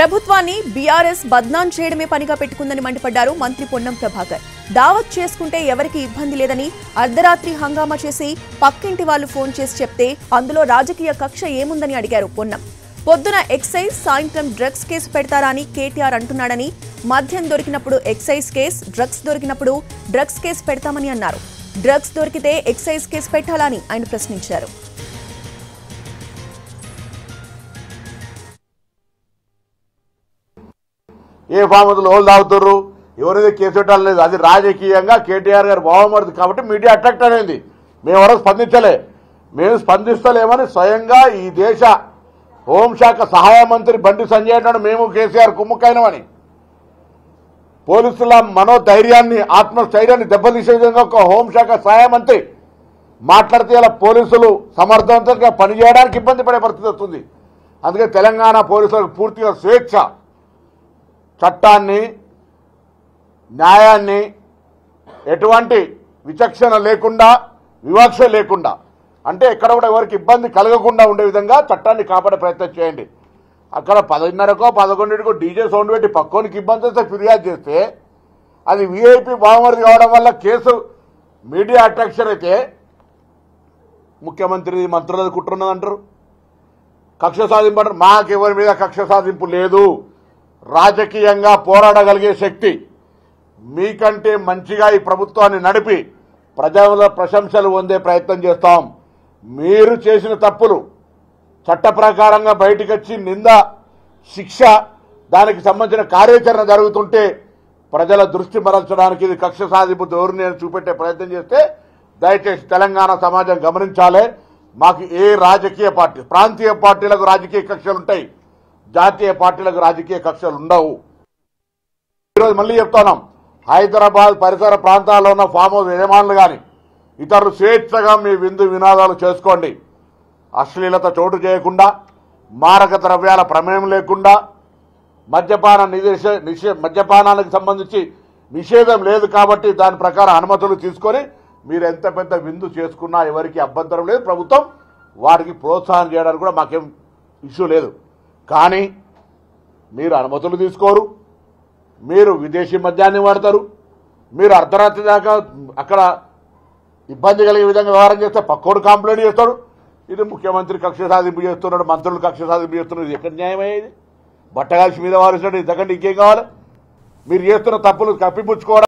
ప్రభుత్వాన్ని బీఆర్ఎస్ బద్నాం చేయడమే పనిగా పెట్టుకుందని మండిపడ్డారు మంత్రి పొన్నం ప్రభాకర్ దావత్ చేసుకుంటే ఎవరికి ఇబ్బంది లేదని అర్ధరాత్రి హంగామా చేసి పక్కింటి వాళ్ళు ఫోన్ చేసి చెప్తే అందులో రాజకీయ కక్ష ఏముందని అడిగారు పొన్నం పొద్దున ఎక్సైజ్ సాయంత్రం డ్రగ్స్ కేసు పెడతారా అని కేటీఆర్ అంటున్నాడని మద్యం దొరికినప్పుడు ఎక్సైజ్ కేసు డ్రగ్స్ దొరికినప్పుడు డ్రగ్స్ కేసు పెడతామని అన్నారు డ్రగ్స్ దొరికితే ఎక్సైజ్ కేసు పెట్టాలని ఆయన ప్రశ్నించారు ఏ ఫామ్ లోన్ తాగుతారు ఎవరైతే కేసు పెట్టాలి లేదు అది రాజకీయంగా కేటీఆర్ గారు బావమరుది కాబట్టి మీడియా అట్రాక్ట్ అనేది మేము ఎవరో స్పందించలే మేము స్పందిస్తలేమని స్వయంగా ఈ దేశ హోంశాఖ సహాయ మంత్రి బండి సంజయ్ అన్నాడు మేము కేసీఆర్ కుమ్ముకైనమని పోలీసుల మనోధైర్యాన్ని ఆత్మస్థైర్యాన్ని దెబ్బతీసే విధంగా ఒక హోంశాఖ సహాయ మంత్రి మాట్లాడితే ఇలా పోలీసులు సమర్థవంతంగా పనిచేయడానికి ఇబ్బంది పడే పరిస్థితి వస్తుంది అందుకే తెలంగాణ పోలీసులకు పూర్తిగా స్వేచ్ఛ చట్టాన్ని న్యాయాన్ని ఎటువంటి విచక్షణ లేకుండా వివక్ష లేకుండా అంటే ఎక్కడ కూడా ఎవరికి ఇబ్బంది కలగకుండా ఉండే విధంగా చట్టాన్ని కాపాడే ప్రయత్నం చేయండి అక్కడ పదిన్నరకో పదకొండింటికో డీజే సౌండ్ పెట్టి పక్కోనికి ఇబ్బంది వస్తే ఫిర్యాదు చేస్తే అది వీఐపీ బావమరిది కావడం వల్ల కేసు మీడియా అట్రాక్షన్ అయితే ముఖ్యమంత్రి మంత్రులది కుట్రున్నదంటారు కక్ష సాధింపు అంటారు మాకెవరి మీద కక్ష సాధింపు లేదు రాజకీయంగా పోరాడగలిగే శక్తి మీకంటే మంచిగా ఈ ప్రభుత్వాన్ని నడిపి ప్రజల ప్రశంసలు పొందే ప్రయత్నం చేస్తాం మీరు చేసిన తప్పులు చట్ట ప్రకారంగా బయటకు వచ్చి నింద శిక్ష దానికి సంబంధించిన కార్యాచరణ జరుగుతుంటే ప్రజల దృష్టి మరల్చడానికి ఇది కక్ష సాధింపు ధోరణి అని చూపెట్టే ప్రయత్నం చేస్తే దయచేసి తెలంగాణ సమాజం గమనించాలి మాకు ఏ రాజకీయ పార్టీ ప్రాంతీయ పార్టీలకు రాజకీయ కక్షలు ఉంటాయి జాతీయ పార్టీలకు రాజకీయ కక్షలు ఉండవు ఈరోజు మళ్ళీ చెప్తున్నాం హైదరాబాద్ పరిసర ప్రాంతాల్లో ఉన్న ఫామ్ హౌస్ యజమానులు కానీ ఇతరులు స్వేచ్ఛగా మీ విందు వినాదాలు చేసుకోండి అశ్లీలత చోటు చేయకుండా మారక ద్రవ్యాల ప్రమేయం లేకుండా మద్యపాన నిషేధ నిషే మద్యపానానికి సంబంధించి నిషేధం లేదు కాబట్టి దాని ప్రకారం అనుమతులు తీసుకొని మీరు ఎంత పెద్ద విందు చేసుకున్నా ఎవరికి అభ్యంతరం లేదు ప్రభుత్వం వారికి ప్రోత్సాహం చేయడానికి కూడా మాకేం ఇష్యూ లేదు కానీ మీరు అనుమతులు తీసుకోరు మీరు విదేశీ మద్యాన్ని వాడతారు మీరు అర్ధరాత్రి దాకా అక్కడ ఇబ్బంది కలిగే విధంగా వ్యవహారం చేస్తే పక్కోడు కంప్లైంట్ చేస్తాడు ఇది ముఖ్యమంత్రి కక్ష సాధింపు చేస్తున్నాడు మంత్రులు కక్ష సాధింపు చేస్తున్నాడు ఇది ఎక్కడ న్యాయమయ్యేది బట్టగాల్సి మీద వారిస్తాడు ఇంతకంటే ఇంకేం కావాలి మీరు చేస్తున్న తప్పులు కప్పిపుచ్చుకోవడం